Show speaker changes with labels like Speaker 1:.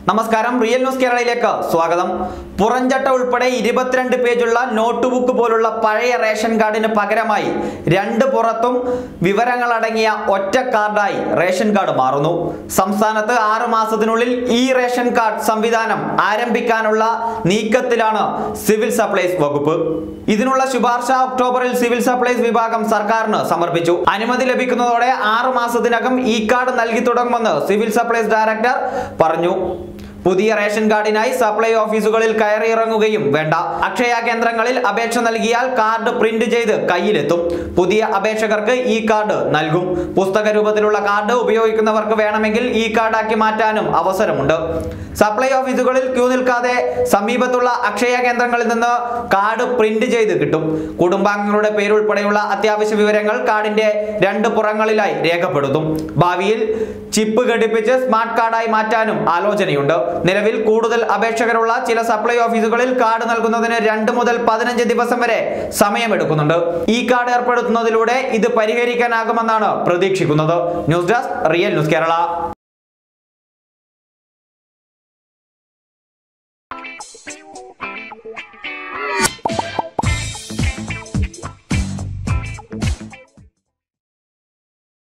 Speaker 1: നമസ്കാരം real news കേരളയിലേക്ക് സ്വാഗതം പുറഞ്ചട്ട ഉൾപ്പെടെ ഇരുപത്തിരണ്ട് പേജുള്ള നോട്ട് ബുക്ക് പോലുള്ള പഴയ റേഷൻ കാർഡിന് പകരമായി രണ്ട് പുറത്തും വിവരങ്ങൾ അടങ്ങിയ ഒറ്റ കാർഡായി റേഷൻ കാർഡ് മാറുന്നു സംസ്ഥാനത്ത് ആറ് മാസത്തിനുള്ളിൽ ഈ റേഷൻ കാർഡ് സംവിധാനം ആരംഭിക്കാനുള്ള നീക്കത്തിലാണ് സിവിൽ സപ്ലൈസ് വകുപ്പ് ഇതിനുള്ള ശുപാർശ ഒക്ടോബറിൽ സിവിൽ സപ്ലൈസ് വിഭാഗം സർക്കാരിന് സമർപ്പിച്ചു അനുമതി ലഭിക്കുന്നതോടെ ആറ് മാസത്തിനകം ഈ കാർഡ് നൽകി തുടങ്ങുമെന്ന് സിവിൽ സപ്ലൈസ് ഡയറക്ടർ പറഞ്ഞു പുതിയ റേഷൻ കാർഡിനായി സപ്ലൈ ഓഫീസുകളിൽ കയറിയിറങ്ങുകയും വേണ്ട അക്ഷയ കേന്ദ്രങ്ങളിൽ അപേക്ഷ നൽകിയാൽ കാർഡ് പ്രിന്റ് ചെയ്ത് കയ്യിലെത്തും പുതിയ അപേക്ഷകർക്ക് ഈ കാർഡ് നൽകും പുസ്തക രൂപത്തിലുള്ള കാർഡ് ഉപയോഗിക്കുന്നവർക്ക് വേണമെങ്കിൽ ഈ കാർഡാക്കി മാറ്റാനും അവസരമുണ്ട് സപ്ലൈ ഓഫീസുകളിൽ ക്യൂ നിൽക്കാതെ സമീപത്തുള്ള അക്ഷയ കേന്ദ്രങ്ങളിൽ നിന്ന് കാർഡ് പ്രിന്റ് ചെയ്ത് കിട്ടും കുടുംബാംഗങ്ങളുടെ പേരുൾപ്പെടെയുള്ള അത്യാവശ്യ വിവരങ്ങൾ കാർഡിന്റെ രണ്ട് പുറങ്ങളിലായി രേഖപ്പെടുത്തും ഭാവിയിൽ ചിപ്പ് ഘടിപ്പിച്ച് സ്മാർട്ട് കാർഡായി മാറ്റാനും ആലോചനയുണ്ട് നിലവിൽ കൂടുതൽ അപേക്ഷകരുള്ള ചില സപ്ലൈ ഓഫീസുകളിൽ കാർഡ് നൽകുന്നതിന് രണ്ട് മുതൽ പതിനഞ്ച് ദിവസം വരെ സമയമെടുക്കുന്നുണ്ട് ഈ കാർഡ് ഏർപ്പെടുത്തുന്നതിലൂടെ ഇത് പരിഹരിക്കാനാകുമെന്നാണ് പ്രതീക്ഷിക്കുന്നത് news desk real news Kerala